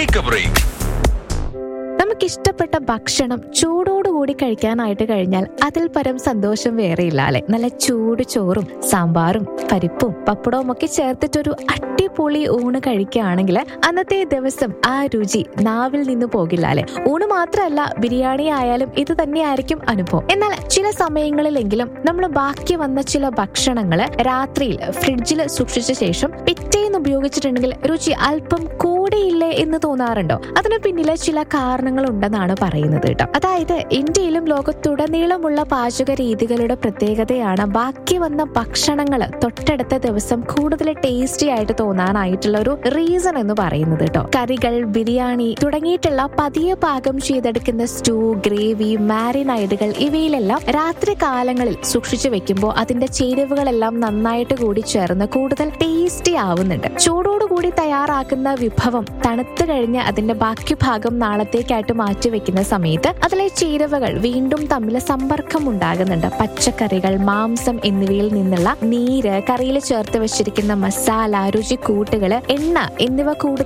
Take a break. നമുക്ക് ഇഷ്ടപ്പെട്ട ഭക്ഷണം ചൂടോടുകൂടി കഴിക്കാനായിട്ട് കഴിഞ്ഞാൽ അതിൽ പരം സന്തോഷം വേറെയില്ല അല്ലെ നല്ല ചൂട് ചോറും സാമ്പാറും പരിപ്പും പപ്പടവും ഒക്കെ ചേർത്തിട്ടൊരു അടിപൊളി ഊണ് കഴിക്കുകയാണെങ്കിൽ അന്നത്തെ ദിവസം ആ രുചി നാവിൽ നിന്ന് പോകില്ല അല്ലെ ഊണ് മാത്രമല്ല ബിരിയാണി ആയാലും ഇത് തന്നെയായിരിക്കും അനുഭവം എന്നാൽ ചില സമയങ്ങളിലെങ്കിലും നമ്മൾ ബാക്കി വന്ന ചില ഭക്ഷണങ്ങൾ രാത്രിയിൽ ഫ്രിഡ്ജിൽ സൂക്ഷിച്ച ശേഷം പിറ്റേന്ന് ഉപയോഗിച്ചിട്ടുണ്ടെങ്കിൽ രുചി അല്പം കൂടിയില്ലേ എന്ന് തോന്നാറുണ്ടോ അതിന് പിന്നിലെ ചില കാരണങ്ങൾ ഉണ്ടെന്നാണ് പറയുന്നത് കേട്ടോ അതായത് ഇന്ത്യയിലും ലോകത്തുടനീളമുള്ള പാചക രീതികളുടെ പ്രത്യേകതയാണ് ബാക്കി വന്ന ഭക്ഷണങ്ങൾ തൊട്ടടുത്ത ദിവസം കൂടുതൽ ടേസ്റ്റി ആയിട്ട് തോന്നാനായിട്ടുള്ള ഒരു റീസൺ എന്ന് പറയുന്നത് കേട്ടോ കറികൾ ബിരിയാണി തുടങ്ങിയിട്ടുള്ള പതിയെ പാകം ചെയ്തെടുക്കുന്ന സ്റ്റൂ ഗ്രേവി മാരിനൈഡുകൾ ഇവയിലെല്ലാം രാത്രി കാലങ്ങളിൽ സൂക്ഷിച്ചു വെക്കുമ്പോൾ അതിന്റെ ചേരുവകളെല്ലാം നന്നായിട്ട് കൂടി ചേർന്ന് കൂടുതൽ ടേസ്റ്റി ആവുന്നുണ്ട് ചൂടോടുകൂടി തയ്യാറാക്കുന്ന വിഭവം തണുത്തു കഴിഞ്ഞ് അതിന്റെ ബാക്കി ഭാഗം നാളത്തേക്കായിട്ട് മാറ്റി വെക്കുന്ന സമയത്ത് അതിലെ ചേരുവകൾ വീണ്ടും തമ്മിൽ സമ്പർക്കം ഉണ്ടാകുന്നുണ്ട് പച്ചക്കറികൾ മാംസം എന്നിവയിൽ നിന്നുള്ള നീര് കറിയിൽ ചേർത്ത് വെച്ചിരിക്കുന്ന മസാല രുചിക്കൂട്ടുകള് എണ്ണ എന്നിവ കൂടുതൽ